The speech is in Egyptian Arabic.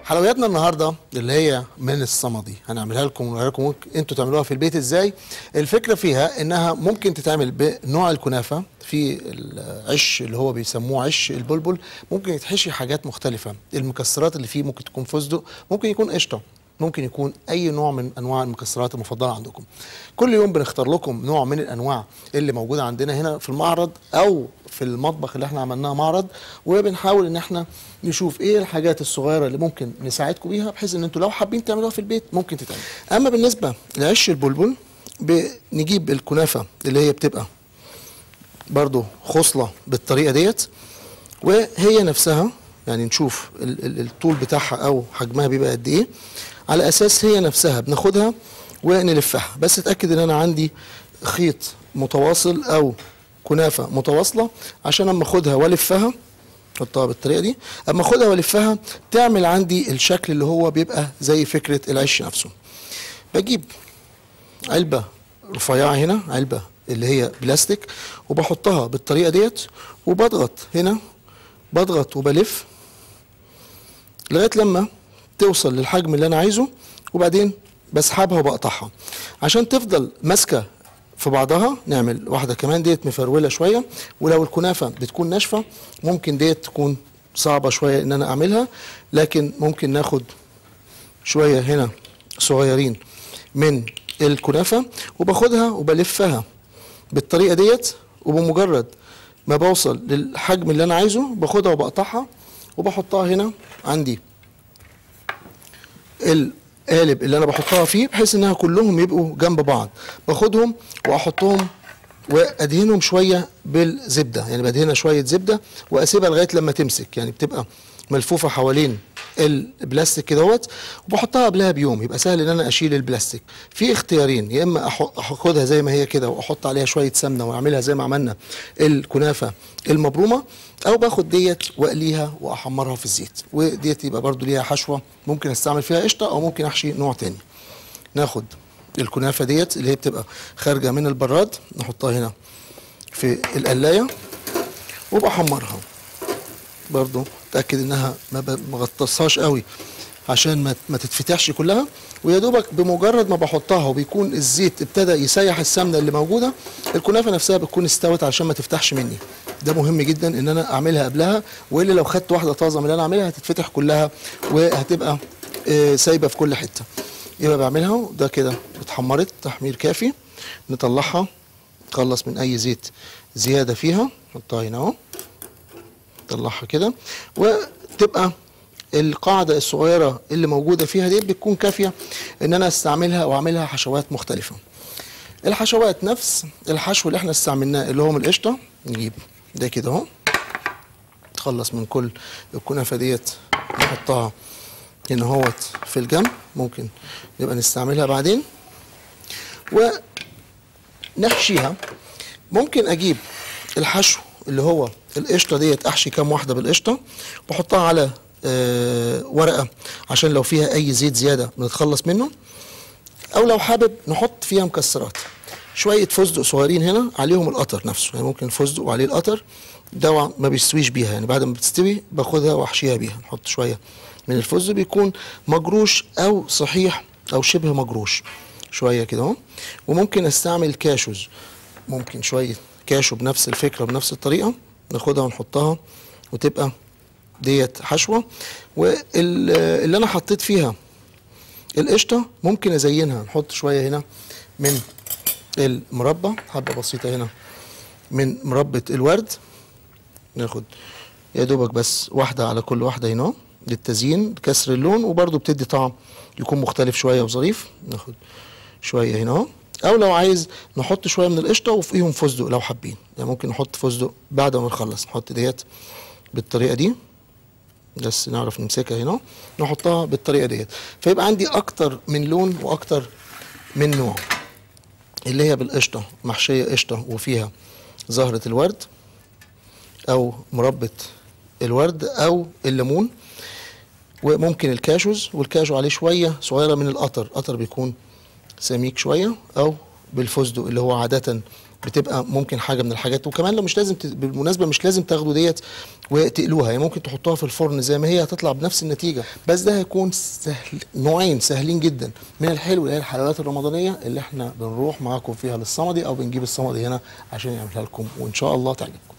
حلوياتنا النهارده اللي هي من الصمدي هنعملها لكم ونوريها لكم ممكن انتوا تعملوها في البيت ازاي الفكره فيها انها ممكن تتعمل بنوع الكنافه في العش اللي هو بيسموه عش البلبل ممكن يتحشي حاجات مختلفه المكسرات اللي فيه ممكن تكون فستق ممكن يكون قشطه ممكن يكون اي نوع من انواع المكسرات المفضله عندكم كل يوم بنختار لكم نوع من الانواع اللي موجوده عندنا هنا في المعرض او في المطبخ اللي احنا عملناه معرض وبنحاول ان احنا نشوف ايه الحاجات الصغيره اللي ممكن نساعدكم بيها بحيث ان انتوا لو حابين تعملوها في البيت ممكن تتعمل اما بالنسبه لعش البلبل بنجيب الكنافه اللي هي بتبقى برضو خصله بالطريقه ديت وهي نفسها يعني نشوف ال- ال- الطول بتاعها او حجمها بيبقى قد ايه على اساس هي نفسها بناخدها ونلفها بس اتاكد ان انا عندي خيط متواصل او كنافه متواصله عشان اما اخدها والفها احطها بالطريقه دي اما اخدها والفها تعمل عندي الشكل اللي هو بيبقى زي فكره العش نفسه بجيب علبه رفيعه هنا علبه اللي هي بلاستيك وبحطها بالطريقه ديت وبضغط هنا بضغط وبلف لغايه لما توصل للحجم اللي انا عايزه وبعدين بسحبها وبقطعها عشان تفضل ماسكه في بعضها نعمل واحده كمان ديت مفروله شويه ولو الكنافه بتكون ناشفه ممكن ديت تكون صعبه شويه ان انا اعملها لكن ممكن ناخد شويه هنا صغيرين من الكنافه وباخدها وبلفها بالطريقه ديت وبمجرد ما بوصل للحجم اللي انا عايزه باخدها وبقطعها وبحطها هنا عندي القالب اللي انا بحطها فيه بحيث انها كلهم يبقوا جنب بعض باخدهم واحطهم وادهنهم شويه بالزبده يعني بدهنها شويه زبده واسيبها لغايه لما تمسك يعني بتبقى ملفوفه حوالين البلاستيك كدهوت وبحطها قبلها بيوم يبقى سهل ان انا اشيل البلاستيك في اختيارين يا اما أح- اخدها زي ما هي كده واحط عليها شويه سمنه واعملها زي ما عملنا الكنافه المبرومه او باخد ديت واقليها واحمرها في الزيت وديت يبقى برضو ليها حشوه ممكن استعمل فيها قشطه او ممكن احشي نوع تاني ناخد الكنافه ديت اللي هي بتبقى خارجه من البراد نحطها هنا في القلايه وبحمرها برضو اتاكد انها ما ب- ما غطسهاش قوي عشان ما ما تتفتحش كلها ويا دوبك بمجرد ما بحطها وبيكون الزيت ابتدى يسيح السمنه اللي موجوده الكنافه نفسها بتكون استوت عشان ما تفتحش مني ده مهم جدا ان انا اعملها قبلها والا لو خدت واحده طازه من اللي انا اعملها هتتفتح كلها وهتبقى آه، سايبه في كل حته يبقى بعملها وده كده اتحمرت تحمير كافي نطلعها نخلص من اي زيت زياده فيها نحطها هنا اهو طلعها كده وتبقى القاعدة الصغيرة اللي موجودة فيها دي بتكون كافية ان انا استعملها واعملها حشوات مختلفة الحشوات نفس الحشو اللي احنا استعملناه اللي هو من القشطة نجيب ده كده اهو نخلص من كل الكنافة ديت نحطها هنا اهوت في الجنب ممكن نبقى نستعملها بعدين ونحشيها ممكن اجيب الحشو اللي هو القشطه ديت احشي كام واحده بالقشطه بحطها على آه، ورقه عشان لو فيها اي زيت زياده بنتخلص منه او لو حابب نحط فيها مكسرات شويه فستق صغيرين هنا عليهم القطر نفسه يعني ممكن فستق وعليه القطر ده ما بيستويش بيها يعني بعد ما بتستوي باخدها واحشيها بيها نحط شويه من الفستق بيكون مجروش او صحيح او شبه مجروش شويه كده اهو وممكن استعمل كاشوز ممكن شويه كاشو بنفس الفكره بنفس الطريقه ناخدها ونحطها وتبقى ديت حشوه واللي انا حطيت فيها القشطه ممكن ازينها نحط شويه هنا من المربى حبه بسيطه هنا من مربى الورد ناخد يا دوبك بس واحده على كل واحده هنا للتزيين كسر اللون وبرده بتدي طعم يكون مختلف شويه وظريف ناخد شويه هنا اهو او لو عايز نحط شويه من القشطه وفوقيهم فستق لو حابين يعني ممكن نحط فستق بعد ما نخلص نحط ديت بالطريقه دي بس نعرف نمسكها هنا نحطها بالطريقه ديت فيبقى عندي اكتر من لون واكتر من نوع اللي هي بالقشطه محشيه قشطه وفيها زهره الورد او مربى الورد او الليمون وممكن الكاشوز والكاشو عليه شويه صغيره من القطر القطر بيكون سميك شويه او بالفستق اللي هو عاده بتبقى ممكن حاجه من الحاجات وكمان لو مش لازم ت... بالمناسبه مش لازم تاخدوا ديت وتقلوها يعني ممكن تحطوها في الفرن زي ما هي هتطلع بنفس النتيجه بس ده هيكون سهل نوعين سهلين جدا من الحلو اللي هي الحلويات الرمضانيه اللي احنا بنروح معاكم فيها للصمدي او بنجيب الصمدي هنا عشان يعملها لكم وان شاء الله تعجبكم